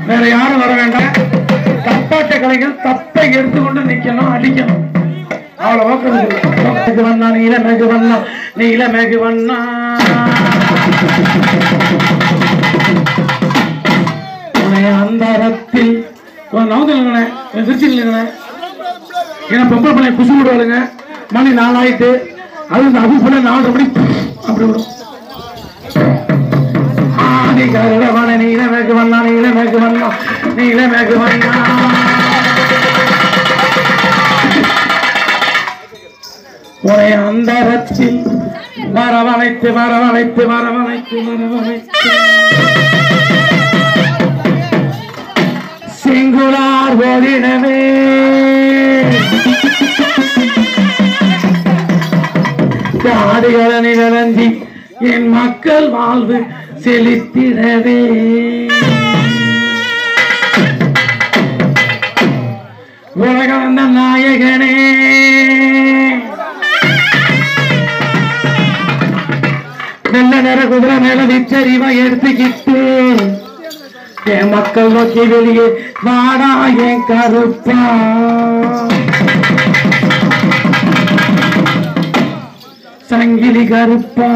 வேற யாரும் வர வேண்டாம் தப்பாட்ட கலைஞர் தப்பை எடுத்துக்கொண்டு நிக்கணும் அடிக்கணும் அவ்வளவு மேகு வண்ணா நீல மேகு வண்ணா நீல மேகு வண்ணா உன்னை அந்தரத்தில் நவந்தலுங்கண்ணே திருச்சிங்களே ஏன்னா பொம்பளை பிள்ளை குசு விடுவாளுங்க மணி நாலாயிட்டு அது இந்த அது போல நாலரை மணி அப்படி விடும் ஆதி கருடவன நீல மேற்கு வண்ணா நீல மேற்கு வண்ணா நீல மேற்கு வண்ணா உன்னை அந்தரத்தில் வரவழைத்து வரவழைத்து வரவழைத்து வரவழைத்து சிங்குளார் ஓடிடவே காடுகளி விளஞ்சி என் மக்கள் வாழ்வு செழித்திடவே உலகளந்த நாயகனே நல்ல நேர குதிரை மேல விச்சரிவா எடுத்துக்கிட்டு என் மக்கள் நோக்கி வெளியே வாடா என் கருப்பா சங்கிலி கருப்பா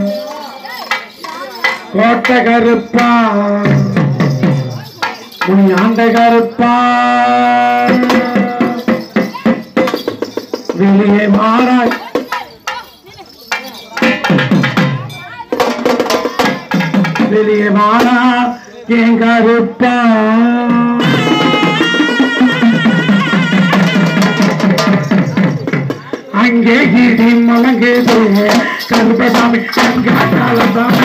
கோட்டை கருப்பா உன் ஆண்ட கருப்பா வெளியே மாறாய் வெளியே வாடா என் கருப்பா அங்கே இடி முழங்குது கருப்பசாமி கங்காலசாமி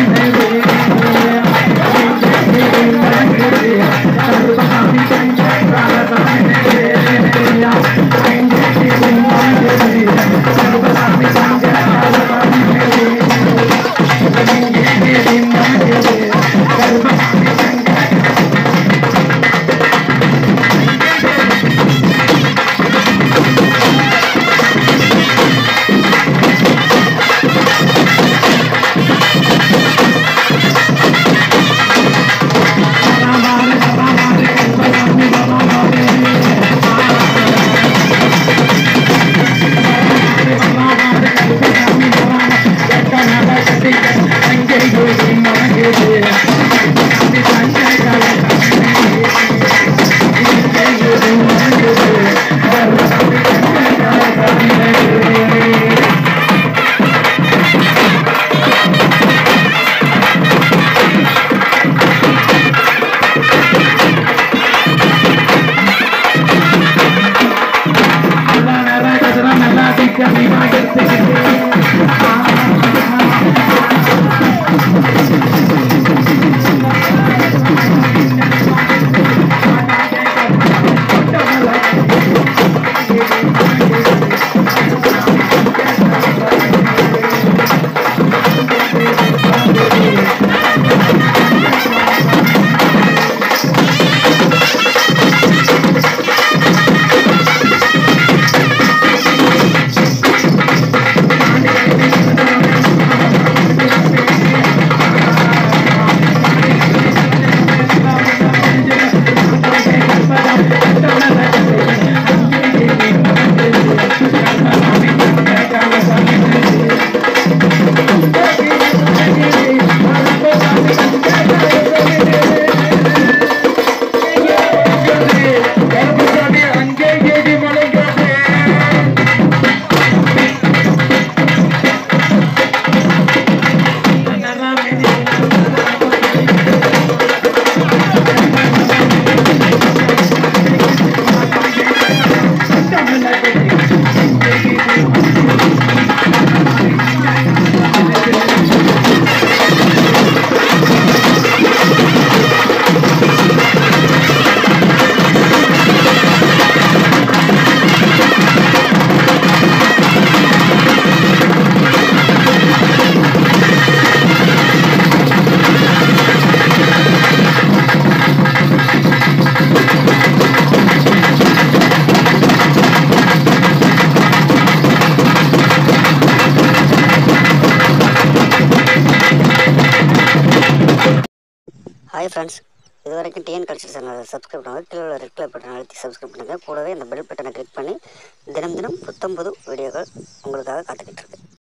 கருப்பசாமி கங்காலசாமி அங்கே இடி முழங்குது கருப்பசாமி கங்காலசாமி அங்கே இடி முழங்குது கருப்பசாமி ஹாய் ஃப்ரெண்ட்ஸ் இது வரைக்கும் டிஎன் கல்ச்சர் சேனலை சப்ஸ்கிரைப் பண்ணுங்கள் கீழே உள்ள ரெட் கலர் பட்டன் அழுத்தி சப்ஸ்கிரைப் பண்ணுங்கள் கூடவே இந்த பெல் பட்டனை கிளிக் பண்ணி தினம் தினம் புத்தம் புது வீடியோக்கள் உங்களுக்காக காத்துக்கிட்டு இருக்கு